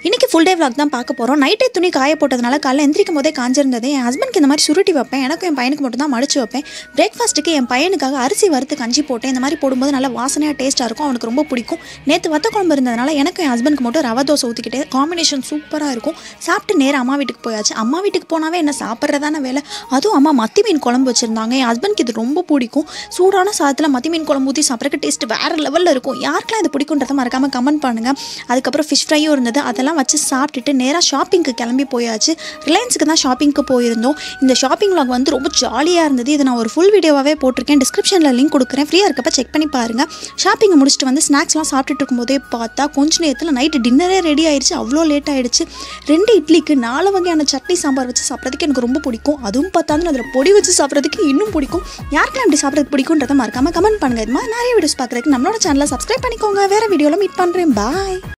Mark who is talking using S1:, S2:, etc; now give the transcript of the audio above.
S1: இன்றைக்கி full day vlog தான் பார்க்க போகிறோம் நைட்டே துணி காய போட்டதுனால காலைல எந்திரிக்கும் போதே காஞ்சிருந்தது என் ஹஸ்பண்ட்க்கு இந்த மாதிரி சுருட்டி வைப்பேன் எனக்கும் என் பையனுக்கு மட்டும் தான் மடிச்சு வைப்பேன் பிரேக்ஃபாஸ்ட்டுக்கு என் பையனுக்காக அரிசி வறுத்து கஞ்சி போட்டேன் இந்த மாதிரி போடும்போது நல்லா வாசனையாக டேஸ்ட்டாக இருக்கும் அவனுக்கு ரொம்ப பிடிக்கும் நேற்று வத்த குழம்பு இருந்ததுனால எனக்கு என் ஹஸ்பண்ட்க்கு மட்டும் ரவை தோசை ஊற்றிக்கிட்டே காம்பினேஷன் சூப்பராக இருக்கும் சாப்பிட்டு நேரா அம்மா வீட்டுக்கு போயாச்சு அம்மா வீட்டுக்கு போனாவே என்ன சாப்பிட்றதான வேலை அதுவும் அம்மா மத்தி மீன் குழம்பு வச்சுருந்தாங்க என் ஹஸ்பண்ட்க்கு இது ரொம்ப பிடிக்கும் சூடான சாதத்தில் மத்தி மீன் குழம்பு ஊற்றி சாப்பிட்றதுக்கு டேஸ்ட் வேறு லெவலில் இருக்கும் யாருக்கெல்லாம் இது பிடிக்குன்றதை மறக்காமல் கமெண்ட் பண்ணுங்கள் அதுக்கப்புறம் ஃபிஷ் ஃப்ரையும் இருந்தது அதெல்லாம் வச்சு சாப்பிட்டுட்டு நேராக ஷாப்பிங்க்கு கிளம்பி போயாச்சு ரிலையன்ஸுக்கு தான் ஷாப்பிங்க்கு போயிருந்தோம் இந்த ஷாப்பிங் vlog வந்து ரொம்ப ஜாலியாக இருந்தது இது நான் ஒரு ஃபுல் வீடியோவாகவே போட்டிருக்கேன் டிஸ்கிரிப்ஷனில் லிங்க் கொடுக்குறேன் ஃப்ரீயாக இருக்கப்ப செக் பண்ணி பாருங்கள் ஷாப்பிங்கை முடிச்சுட்டு வந்து ஸ்நாக்ஸ்லாம் சாப்பிட்டுட்டு இருக்கும்போதே பார்த்தா கொஞ்ச நேரத்தில் நைட்டு டின்னரே ரெடி ஆயிடுச்சு அவ்வளோ லேட் ஆயிடுச்சு ரெண்டு இட்லிக்கு நாலு வகையான சட்னி சாம்பார் வச்சு சாப்பிட்றதுக்கு எனக்கு ரொம்ப பிடிக்கும் அதுவும் பார்த்தாலும் அதில் பொடி வச்சு சாப்பிட்றதுக்கு இன்னும் பிடிக்கும் யாருக்கெல்லாம் இப்படி சாப்பிட்றதுக்கு பிடிக்குன்றதை மறக்காமல் கமெண்ட் பண்ணுங்க இது மாதிரி நிறைய வீடியோஸ் பார்க்குறதுக்கு நம்மளோட சேனலை சப்ஸ்கிரைப் பண்ணிக்கோங்க வேறு வீடியோவில் மீட் பண்ணுறேன் பாய்